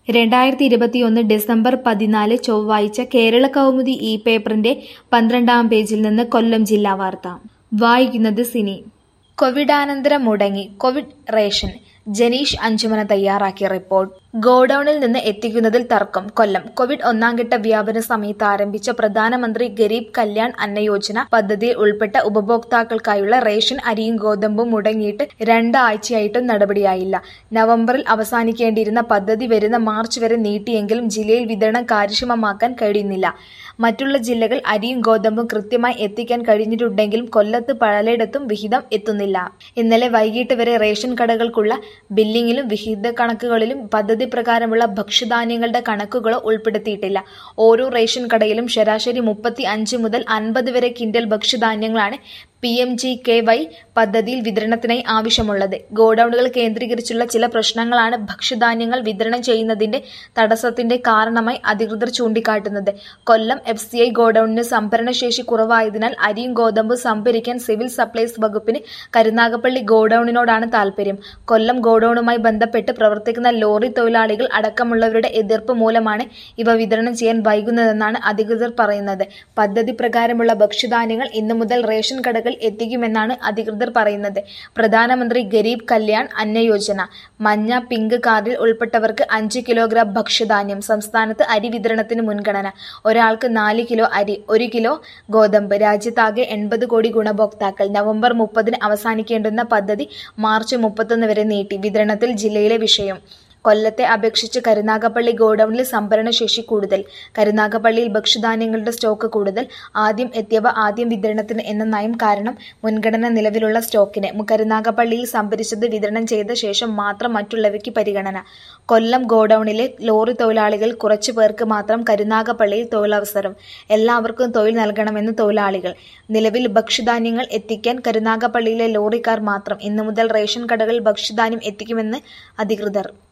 രണ്ടായിരത്തി ഇരുപത്തിയൊന്ന് ഡിസംബർ പതിനാല് ചൊവ്വാഴ്ച കേരള കൗമുദി ഈ പേപ്പറിന്റെ പന്ത്രണ്ടാം പേജിൽ നിന്ന് കൊല്ലം ജില്ലാ വാർത്ത വായിക്കുന്നത് സിനി കോവിഡാനന്തരം മുടങ്ങി കോവിഡ് റേഷൻ ജനീഷ് അഞ്ചുമന തയ്യാറാക്കിയ റിപ്പോർട്ട് ഗോഡൌണിൽ നിന്ന് എത്തിക്കുന്നതിൽ തർക്കം കൊല്ലം കോവിഡ് ഒന്നാംഘട്ട വ്യാപന സമയത്ത് ആരംഭിച്ച പ്രധാനമന്ത്രി ഗരീബ് കല്യാൺ അന്ന യോജന പദ്ധതിയിൽ ഉൾപ്പെട്ട ഉപഭോക്താക്കൾക്കായുള്ള റേഷൻ അരിയും ഗോതമ്പും മുടങ്ങിയിട്ട് രണ്ടാഴ്ചയായിട്ടും നടപടിയായില്ല നവംബറിൽ അവസാനിക്കേണ്ടിയിരുന്ന പദ്ധതി വരുന്ന മാർച്ച് വരെ നീട്ടിയെങ്കിലും ജില്ലയിൽ വിതരണം കാര്യക്ഷമമാക്കാൻ കഴിയുന്നില്ല മറ്റുള്ള ജില്ലകൾ അരിയും ഗോതമ്പും കൃത്യമായി എത്തിക്കാൻ കഴിഞ്ഞിട്ടുണ്ടെങ്കിലും കൊല്ലത്ത് പലയിടത്തും വിഹിതം എത്തുന്നില്ല ഇന്നലെ വൈകിട്ട് വരെ റേഷൻ കടകൾക്കുള്ള ബില്ലിങ്ങിലും വിഹിത കണക്കുകളിലും പദ്ധതി പ്രകാരമുള്ള ഭക്ഷ്യധാന്യങ്ങളുടെ കണക്കുകളോ ഉൾപ്പെടുത്തിയിട്ടില്ല ഓരോ റേഷൻ കടയിലും ശരാശരി മുപ്പത്തി അഞ്ച് മുതൽ അൻപത് വരെ കിൻഡൽ ഭക്ഷ്യധാന്യങ്ങളാണ് P M G K Y പദ്ധതിയിൽ വിതരണത്തിനായി ആവശ്യമുള്ളത് ഗോഡൌണുകൾ കേന്ദ്രീകരിച്ചുള്ള ചില പ്രശ്നങ്ങളാണ് ഭക്ഷ്യധാന്യങ്ങൾ വിതരണം ചെയ്യുന്നതിന്റെ തടസ്സത്തിന്റെ കാരണമായി അധികൃതർ ചൂണ്ടിക്കാട്ടുന്നത് കൊല്ലം എഫ് സി ഐ ഗോഡൌണിന് സംഭരണശേഷി കുറവായതിനാൽ അരിയും ഗോതമ്പും സംഭരിക്കാൻ സിവിൽ സപ്ലൈസ് വകുപ്പിന് കരുനാഗപ്പള്ളി ഗോഡൌണിനോടാണ് താൽപര്യം കൊല്ലം ഗോഡൌണുമായി ബന്ധപ്പെട്ട് പ്രവർത്തിക്കുന്ന ലോറി തൊഴിലാളികൾ അടക്കമുള്ളവരുടെ എതിർപ്പ് മൂലമാണ് ഇവ വിതരണം ചെയ്യാൻ വൈകുന്നതെന്നാണ് അധികൃതർ പറയുന്നത് പദ്ധതി പ്രകാരമുള്ള ഭക്ഷ്യധാന്യങ്ങൾ ഇന്നു മുതൽ റേഷൻ കടകൾ എത്തിക്കുമെന്നാണ് അധികൃതർ പറയുന്നത് പ്രധാനമന്ത്രി ഗരീബ് കല്യാൺ അന്ന യോജന മഞ്ഞ പിങ്ക് കാർഡിൽ ഉൾപ്പെട്ടവർക്ക് അഞ്ച് കിലോഗ്രാം ഭക്ഷ്യധാന്യം സംസ്ഥാനത്ത് അരി വിതരണത്തിന് മുൻഗണന ഒരാൾക്ക് നാല് കിലോ അരി ഒരു കിലോ ഗോതമ്പ് രാജ്യത്താകെ എൺപത് കോടി ഗുണഭോക്താക്കൾ നവംബർ മുപ്പതിന് അവസാനിക്കേണ്ടുന്ന പദ്ധതി മാർച്ച് മുപ്പത്തൊന്ന് വരെ നീട്ടി വിതരണത്തിൽ ജില്ലയിലെ വിഷയം കൊല്ലത്തെ അപേക്ഷിച്ച് കരുനാഗപ്പള്ളി ഗോഡൌണിൽ സംഭരണശേഷി കൂടുതൽ കരുനാഗപ്പള്ളിയിൽ ഭക്ഷ്യധാന്യങ്ങളുടെ സ്റ്റോക്ക് കൂടുതൽ ആദ്യം എത്തിയവ ആദ്യം വിതരണത്തിന് എന്ന നയം കാരണം മുൻഗണന നിലവിലുള്ള സ്റ്റോക്കിന് കരുനാഗപ്പള്ളിയിൽ സംഭരിച്ചത് വിതരണം ചെയ്ത ശേഷം മാത്രം മറ്റുള്ളവയ്ക്ക് പരിഗണന കൊല്ലം ഗോഡൌണിലെ ലോറി തൊഴിലാളികൾ കുറച്ചു പേർക്ക് മാത്രം കരുനാഗപ്പള്ളിയിൽ തൊഴിലവസരം എല്ലാവർക്കും തൊഴിൽ നൽകണമെന്ന് തൊഴിലാളികൾ നിലവിൽ ഭക്ഷ്യധാന്യങ്ങൾ എത്തിക്കാൻ കരുനാഗപ്പള്ളിയിലെ ലോറിക്കാർ മാത്രം ഇന്നു മുതൽ റേഷൻ കടകളിൽ ഭക്ഷ്യധാന്യം എത്തിക്കുമെന്ന് അധികൃതർ